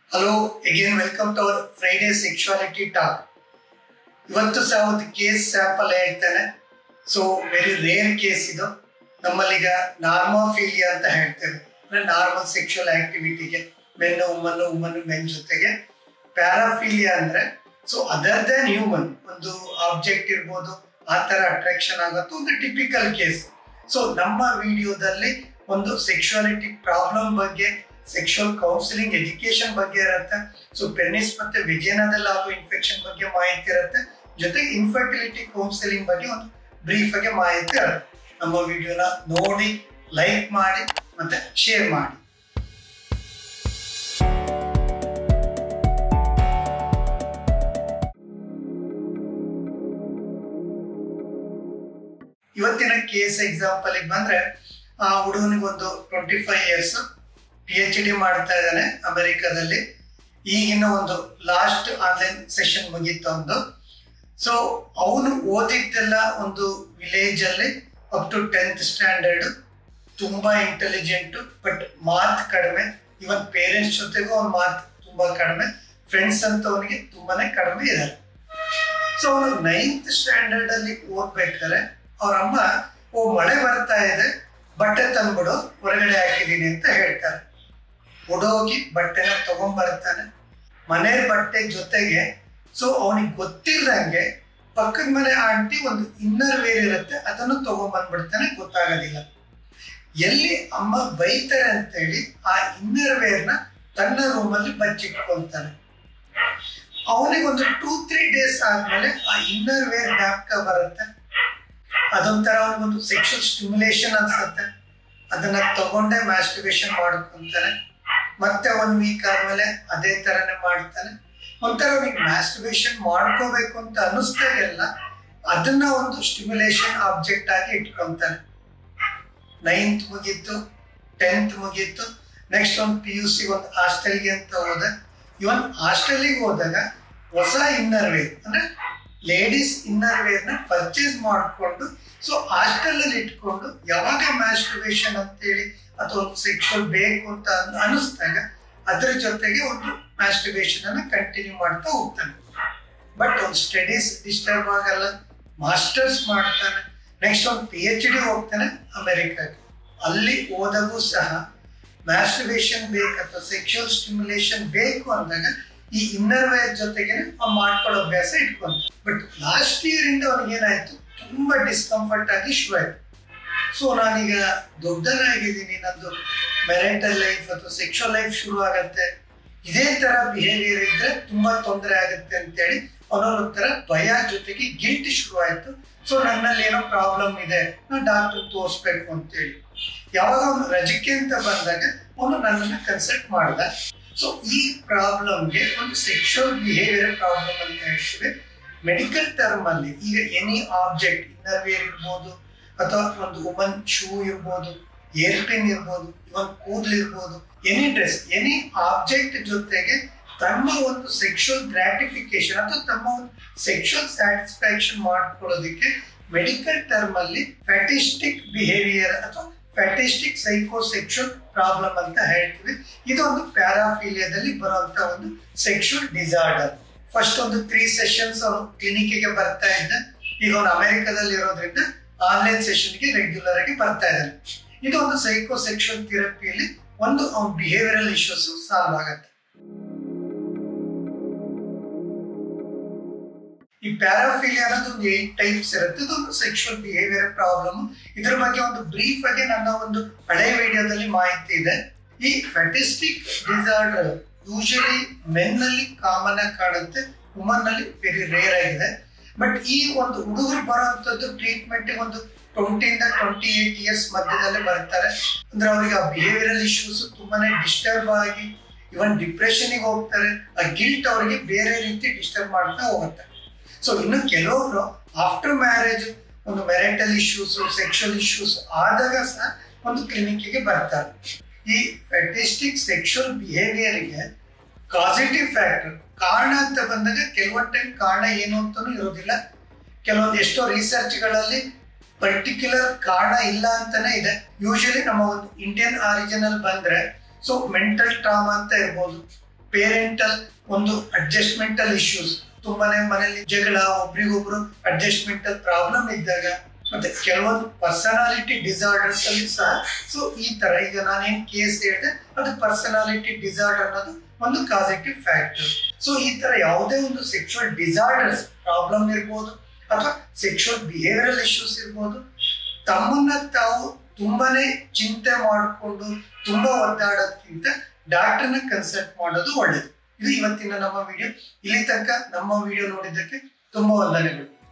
hello again welcome to our Friday sexuality talk ಇವತ್ತು ಸಹ ಒಂದು ಕೇಸ್ ಸ್ಯಾಂಪಲ್ ಹೇಳ್ತೇನೆ ಸೊ ವೆರಿ ರೇರ್ ಕೇಸ್ ಇದು ನಮ್ಮಲ್ಲೀಗ ನಾರ್ಮೋಫೀಲಿಯಾ ಅಂತ ಹೇಳ್ತೇವೆ ಅಂದ್ರೆ ನಾರ್ಮಲ್ ಸೆಕ್ಷುವಲ್ ಆಕ್ಟಿವಿಟಿಗೆ ಮೆನ್ನು ಉಮ್ಮನ್ನು ಉಮ್ಮನ್ನು ಮೆನ್ ಜೊತೆಗೆ ಪ್ಯಾರಾಫೀಲಿಯಾ ಅಂದ್ರೆ ಸೊ ಅದರ್ ದನ್ ಹ್ಯೂಮನ್ ಒಂದು ಆಬ್ಜೆಕ್ಟ್ ಇರ್ಬೋದು ಆ ತರ ಅಟ್ರಾಕ್ಷನ್ ಆಗುತ್ತೆ ಒಂದು ಟಿಪಿಕಲ್ ಕೇಸ್ ಸೊ ನಮ್ಮ ವಿಡಿಯೋದಲ್ಲಿ ಒಂದು ಸೆಕ್ಷುವಾಲಿಟಿ ಪ್ರಾಬ್ಲಮ್ ಬಗ್ಗೆ ಸೆಕ್ಷುವಲ್ ಕೌನ್ಸಿಲಿಂಗ್ ಎಜುಕೇಶನ್ ಬಗ್ಗೆ ಇರುತ್ತೆ ಸೊ ಪೆನಿಸ್ ಮತ್ತೆ ವಿಜಯನದಲ್ಲಿ ಆಗೋ ಇನ್ಫೆಕ್ಷನ್ ಬಗ್ಗೆ ಮಾಹಿತಿ ಇರುತ್ತೆ ಜೊತೆಗೆ ಇನ್ಫರ್ಟಿಲಿಟಿ ಕೌನ್ಸಿಲಿಂಗ್ ಬಗ್ಗೆ ಒಂದು ಬ್ರೀಫ್ ಆಗಿ ಮಾಹಿತಿ ಇರುತ್ತೆ ನಮ್ಮ ವಿಡಿಯೋನ ನೋಡಿ ಲೈಕ್ ಮಾಡಿ ಮತ್ತೆ ಶೇರ್ ಮಾಡಿ ಇವತ್ತಿನ ಕೇಸ್ ಎಕ್ಸಾಂಪಲ್ ಬಂದ್ರೆ ಆ ಹುಡುಗನಿಗೊಂದು twenty five years P H D ಮಾಡ್ತಾ ಇದ್ದಾನೆ ಅಮೆರಿಕದಲ್ಲಿ ಈಗಿನ ಒಂದು ಲಾಸ್ಟ್ ಆನ್ಲೈನ್ ಸೆಷನ್ ಮುಗೀತು ಒಂದು ಸೊ ಅವನು ಓದಿದ್ದೆಲ್ಲ ಒಂದು ವಿಲೇಜ್ ಅಲ್ಲಿ ಅಪ್ ಟು ಟೆಂತ್ ಸ್ಟ್ಯಾಂಡರ್ಡ್ ತುಂಬಾ ಇಂಟೆಲಿಜೆಂಟ್ ಬಟ್ ಮಾತ್ ಕಡಿಮೆ ಇವನ್ ಪೇರೆಂಟ್ಸ್ ಜೊತೆಗೂ ಅವ್ನ ಮಾತ್ ತುಂಬಾ ಕಡಿಮೆ ಫ್ರೆಂಡ್ಸ್ ಅಂತ ಅವನಿಗೆ ತುಂಬಾನೇ ಕಡಿಮೆ ಇದ್ದಾರೆ ಸೊ ಅವನು ನೈನ್ತ್ ಸ್ಟ್ಯಾಂಡರ್ಡ್ ಅಲ್ಲಿ ಓದ್ಬೇಕಾದ್ರೆ ಅವ್ರ ಅಮ್ಮ ಓ ಮಳೆ ಬರ್ತಾ ಇದೆ ಬಟ್ಟೆ ತಂದ್ಬಿಡು ಹೊರಗಡೆ ಹಾಕಿದೀನಿ ಅಂತ ಹೇಳ್ತಾರೆ ಹುಡುಗಿ ಬಟ್ಟೆನ ತಗೊಂಡ್ಬರ್ತಾನೆ ಮನೆ ಬಟ್ಟೆ ಜೊತೆಗೆ ಸೊ ಅವನಿಗೆ ಗೊತ್ತಿಲ್ಲದಂಗೆ ಪಕ್ಕದ ಮನೆ ಆಂಟಿ ಒಂದು ಇನ್ನರ್ ವೇರ್ ಇರುತ್ತೆ ಅದನ್ನು ತಗೊಂಡ್ಬಂದ್ಬಿಡ್ತಾನೆ ಗೊತ್ತಾಗೋದಿಲ್ಲ ಎಲ್ಲಿ ಅಮ್ಮ ಬೈತಾರೆ ಅಂತೇಳಿ ಆ ಇನ್ನರ್ ವೇರ್ನ ತನ್ನ ರೂಮಲ್ಲಿ ಬಚ್ಚಿಟ್ಕೊಳ್ತಾನೆ ಅವನಿಗೆ ಒಂದು ಟೂ ತ್ರೀ ಡೇಸ್ ಆದ್ಮೇಲೆ ಆ ಇನ್ನರ್ ವೇರ್ ಜ್ಞಾಪಕ ಬರುತ್ತೆ ಅದೊಂಥರ ಅವನಿಗೊಂದು ಸೆಕ್ಷುವಲ್ ಸ್ಟಿಮ್ಯುಲೇಷನ್ ಅನ್ಸುತ್ತೆ ಅದನ್ನ ತಗೊಂಡೇ ಮ್ಯಾಸ್ಟಿವೇಶನ್ ಮಾಡ್ಕೊಂತಾನೆ ಮತ್ತೆ ಒಂದ್ ವೀಕ್ ಆದ್ಮೇಲೆ ಅದೇ ತರನೇ ಮಾಡ್ತಾನೆ ಒಂಥರ ಅವನಿಗೆ ಮ್ಯಾಸ್ಟಿವೇಶನ್ ಮಾಡ್ಕೋಬೇಕು ಅಂತ ಅನ್ನಿಸ್ದಾಗೆಲ್ಲ ಅದನ್ನ ಒಂದು ಸ್ಟಿಮ್ಯುಲೇಷನ್ ಆಬ್ಜೆಕ್ಟ್ ಆಗಿ ಇಟ್ಕೊಂತಾನೆ ನೈನ್ತ್ ಮುಗೀತು ಟೆಂತ್ ಮುಗೀತು ನೆಕ್ಸ್ಟ್ ಒಂದು ಪಿ ಯು ಸಿ ಒಂದು ಹಾಸ್ಟೆಲ್ಗೆ ಅಂತ ಹೋದ ಇವನ್ ಹಾಸ್ಟೆಲಿಗೆ ಹೋದಾಗ ಹೊಸ ಇನ್ನರ್ ವೇರ್ ಅಂದ್ರೆ ಲೇಡೀಸ್ ಇನ್ನರ್ ವೇರ್ನ ಪರ್ಚೇಸ್ ಮಾಡಿಕೊಂಡು ಸೊ ಹಾಸ್ಟೆಲ್ ಅಲ್ಲಿ ಇಟ್ಕೊಂಡು ಯಾವಾಗ ಮ್ಯಾಸ್ಟ್ರಿಬೇಷನ್ ಅಂತೇಳಿ ಅಥವಾ ಒಂದು ಸೆಕ್ಷುವಲ್ ಬೇಕು ಅಂತ ಅನಿಸ್ದಾಗ ಅದ್ರ ಜೊತೆಗೆ ಒಂದು ಮ್ಯಾಸ್ಟ್ರಿಬೇಷನ್ ಅನ್ನ ಕಂಟಿನ್ಯೂ ಮಾಡ್ತಾ ಹೋಗ್ತಾನೆ ಬಟ್ ಒಂದು ಸ್ಟಡೀಸ್ ಡಿಸ್ಟರ್ಬ್ ಆಗಲ್ಲ ಮಾಸ್ಟರ್ಸ್ ಮಾಡ್ತಾನೆ ನೆಕ್ಸ್ಟ್ ಒಂದು ಪಿ ಎಚ್ ಡಿ ಹೋಗ್ತಾನೆ ಅಮೆರಿಕಾಗೆ ಅಲ್ಲಿ ಹೋದಾಗೂ ಸಹ ಮ್ಯಾಸ್ಟ್ರಿಬೇಷನ್ ಬೇಕು ಅಥವಾ ಸೆಕ್ಷುವಲ್ ಸ್ಟಿಮ್ಯುಲೇಷನ್ ಬೇಕು ಅಂದಾಗ ಈ ಇನ್ನರ್ ವೇರ್ ಜೊತೆಗೆ ಮಾಡ್ಕೊಳ್ಳೋ ಅಭ್ಯಾಸ ಇಟ್ಕೊಂತ ಬಟ್ ಲಾಸ್ಟ್ ಇಯರ್ ಇಂದ ಅವನಿಗೆ ಏನಾಯ್ತು ತುಂಬಾ ಡಿಸ್ಕಂಫರ್ಟ್ ಆಗಿ ಶುರು ಆಯ್ತು ಸೊ ನಾನೀಗ ದೊಡ್ಡನಾಗಿದ್ದೀನಿ ನಂದು ಮೆರೆಂಟಲ್ ಲೈಫ್ ಅಥವಾ ಸೆಕ್ಷುವಲ್ ಲೈಫ್ ಶುರು ಆಗತ್ತೆ ಇದೇ ತರ ಬಿಹೇವಿಯರ್ ಇದ್ರೆ ತುಂಬಾ ತೊಂದರೆ ಆಗುತ್ತೆ ಅಂತೇಳಿ ಅವನೊಂಥರ ಭಯ ಜೊತೆಗೆ ಗಿಲ್ಟ್ ಶುರು ಆಯ್ತು ಸೊ ನನ್ನಲ್ಲಿ ಏನೋ ಪ್ರಾಬ್ಲಮ್ ಇದೆ ನಾನು ಡಾಕ್ಟರ್ ತೋರಿಸ್ಬೇಕು ಅಂತೇಳಿ ಯಾವಾಗ ಅವನು ರಜಕ್ಕೆ ಅಂತ ಬಂದಾಗ ಅವನು ನನ್ನನ್ನು ಕನ್ಸಲ್ಟ್ ಮಾಡ್ದ ಸೊ ಈ ಪ್ರಾಬ್ಲಮ್ಗೆ ಒಂದು ಸೆಕ್ಷುವಲ್ ಬಿಹೇವಿಯರ್ ಪ್ರಾಬ್ಲಮ್ ಅಂತ ಹೇಳ್ತೀವಿ ಮೆಡಿಕಲ್ ಟರ್ಮ್ ಅಲ್ಲಿ ಈಗ ಎನಿ ಆಬ್ಜೆಕ್ಟ್ ಇನ್ನರ್ ವೇರ್ ಇರ್ಬೋದು ಅಥವಾ ಒಂದು ವುಮನ್ ಶೂ ಇರ್ಬೋದು ಏರ್ ಪಿನ್ ಇರ್ಬೋದು ಇವನ್ ಕೂದಲು ಇರ್ಬೋದು ಎನಿ ಡ್ರೆಸ್ ಎನಿ ಆಬ್ಜೆಕ್ಟ್ ಜೊತೆಗೆ ತಮ್ಮ ಒಂದು ಸೆಕ್ಷುವಲ್ ಗ್ರಾಟಿಫಿಕೇಶನ್ ಅಥವಾ ತಮ್ಮ ಒಂದು ಸೆಕ್ಷುವಲ್ ಸ್ಯಾಟಿಸ್ಫ್ಯಾಕ್ಷನ್ ಮಾಡ್ಕೊಳ್ಳೋದಕ್ಕೆ ಮೆಡಿಕಲ್ ಟರ್ಮ್ ಅಲ್ಲಿ ಫ್ಯಾಟಿಸ್ಟಿಕ್ ಬಿಹೇವಿಯರ್ ಅಥವಾ ಫ್ಯಾಟಿಸ್ಟಿಕ್ ಸೈಕೋಸೆಕ್ಷುವಲ್ ಪ್ರಾಬ್ಲಮ್ ಅಂತ ಹೇಳ್ತೀವಿ ಇದೊಂದು ಪ್ಯಾರಾಫೀಲಿಯಾದಲ್ಲಿ ಬರುವಂತ ಒಂದು ಸೆಕ್ಷುವಲ್ ಡಿಸಾರ್ಡರ್ ಫಸ್ಟ್ ಒಂದು ತ್ರೀ ಸೆಷನ್ಸ್ ಅವನು ಕ್ಲಿನಿಕ್ಗೆ ಬರ್ತಾ ಇದ್ದ ಈಗ ಅವನು ಅಮೆರಿಕದಲ್ಲಿ ಇರೋದ್ರಿಂದ ಆನ್ಲೈನ್ ಸೆಷನ್ಗೆ ರೆಗ್ಯುಲರ್ ಆಗಿ ಬರ್ತಾ ಇದ್ದಾನೆ ಇದು ಒಂದು ಸೈಕೋಸೆಕ್ಷುವಲ್ ಥೆರಪಿಯಲ್ಲಿ ಒಂದು ಅವನ ಬಿಹೇವಿಯರಲ್ ಇಶ್ಯೂಸ್ ಸಾಲ್ವ್ ಆಗತ್ತೆ ಈ ಪ್ಯಾರಾಫಿಲಿಯಾ ಅನ್ನೋದು ಒಂದು ಏಟ್ ಟೈಪ್ಸ್ ಇರುತ್ತೆ ಇದೊಂದು ಸೆಕ್ಷುವಲ್ ಬಿಹೇವಿಯರ್ ಪ್ರಾಬ್ಲಮ್ ಇದ್ರ ಬಗ್ಗೆ ಒಂದು ಬ್ರೀಫ್ ಆಗಿ ನನ್ನ ಒಂದು ಹಳೆ ವಿಡಿಯೋದಲ್ಲಿ ಮಾಹಿತಿ ಇದೆ ಈ ಫ್ಯಾಟಿಸ್ಟಿಕ್ ಡಿಸಾರ್ಡರ್ ಯೂಶಲಿ ಮೆನ್ ನಲ್ಲಿ ಕಾಮನ್ ಆಗಿ ಕಾಣುತ್ತೆ ವುಮನ್ ನಲ್ಲಿ ವೆರಿ ರೇರ್ ಆಗಿದೆ ಬಟ್ ಈ ಒಂದು ಹುಡುಗರು ಬರುವಂತದ್ದು ಟ್ರೀಟ್ಮೆಂಟ್ ಒಂದು ಟ್ವೆಂಟಿಯಿಂದ ಟ್ವೆಂಟಿ ಏಟ್ ಇಯರ್ಸ್ ಮಧ್ಯದಲ್ಲಿ ಬರ್ತಾರೆ ಅಂದ್ರೆ ಅವರಿಗೆ ಆ ಬಿಹೇವಿಯರಲ್ ಇಶ್ಯೂಸ್ ತುಂಬಾನೇ ಡಿಸ್ಟರ್ಬ್ ಆಗಿ ಇವನ್ ಡಿಪ್ರೆಷನ್ಗೆ ಹೋಗ್ತಾರೆ ಆ ಗಿಲ್ಟ್ ಅವರಿಗೆ ಬೇರೆ ರೀತಿ ಡಿಸ್ಟರ್ಬ್ ಮಾಡ್ತಾ ಹೋಗುತ್ತೆ ಸೊ ಇನ್ನು ಕೆಲವೊಬ್ರು ಆಫ್ಟರ್ ಮ್ಯಾರೇಜ್ ಒಂದು ಮೆರೆಂಟಲ್ ಇಶ್ಯೂಸ್ ಸೆಕ್ಷುವಲ್ ಇಶ್ಯೂಸ್ ಆದಾಗ ಸಹ ಒಂದು ಕ್ಲಿನಿಕ್ಗೆ ಬರ್ತಾರೆ ಈ ಫೆಟಿಸ್ಟಿಕ್ ಸೆಕ್ಷುವಲ್ ಬಿಹೇವಿಯರ್ಗೆ ಪಾಸಿಟಿವ್ ಫ್ಯಾಕ್ಟರ್ ಕಾರಣ ಅಂತ ಬಂದಾಗ ಕೆಲವೊಂದು ಟೈಮ್ ಕಾರಣ ಏನು ಅಂತಾನು ಇರೋದಿಲ್ಲ ಕೆಲವೊಂದು ಎಷ್ಟೋ ರಿಸರ್ಚ್ಗಳಲ್ಲಿ ಪರ್ಟಿಕ್ಯುಲರ್ ಕಾರಣ ಇಲ್ಲ ಅಂತಾನೆ ಇದೆ ಯೂಶಲಿ ನಮ್ಮ ಒಂದು ಇಂಡಿಯನ್ ಆರಿಜಿನ್ ಅಲ್ಲಿ ಬಂದ್ರೆ ಸೊ ಮೆಂಟಲ್ ಟ್ರಾಮಾ ಅಂತ ಇರ್ಬೋದು ಪೇರೆಂಟಲ್ ಒಂದು ಅಡ್ಜಸ್ಟ್ಮೆಂಟಲ್ ಇಶ್ಯೂಸ್ ತುಂಬಾನೇ ಮನೆಯಲ್ಲಿ ಜಗಳ ಒಬ್ರಿಗೊಬ್ರು ಅಡ್ಜಸ್ಟ್ಮೆಂಟಲ್ ಪ್ರಾಬ್ಲಮ್ ಇದ್ದಾಗ ಮತ್ತೆ ಕೆಲವೊಂದು ಪರ್ಸನಾಲಿಟಿ ಡಿಸಾರ್ಡರ್ಸ್ ಅಲ್ಲಿ ಸಹ ಸೊ ಈ ತರ ಈಗ ನಾನೇನ್ ಕೇಸ್ ಹೇಳಿದೆ ಅದು ಪರ್ಸನಾಲಿಟಿ ಡಿಸಾರ್ಡರ್ ಅನ್ನೋದು ಒಂದು ಕಾಸಿಟಿವ್ ಫ್ಯಾಕ್ಟರ್ ಸೊ ಈ ತರ ಯಾವುದೇ ಒಂದು ಸೆಕ್ಷುವಲ್ ಡಿಸಾರ್ಡರ್ಸ್ ಪ್ರಾಬ್ಲಮ್ ಇರ್ಬೋದು ಅಥವಾ ಸೆಕ್ಷುವಲ್ ಬಿಹೇವಿಯರಲ್ ಇಶ್ಯೂಸ್ ಇರ್ಬೋದು ತಮ್ಮನ್ನ ತಾವು ತುಂಬಾನೇ ಚಿಂತೆ ಮಾಡಿಕೊಂಡು ತುಂಬಾ ಒದ್ದಾಡೋದ್ಕಿಂತ ಡಾಕ್ಟರ್ನ ಕನ್ಸಲ್ಟ್ ಮಾಡೋದು ಒಳ್ಳೇದು ಇದು ಇವತ್ತಿನ ನಮ್ಮ ವಿಡಿಯೋ ಇಲ್ಲಿ ತನಕ ನಮ್ಮ ವಿಡಿಯೋ ನೋಡಿದ್ದಕ್ಕೆ ತುಂಬಾ ವಂದನೆಗಳು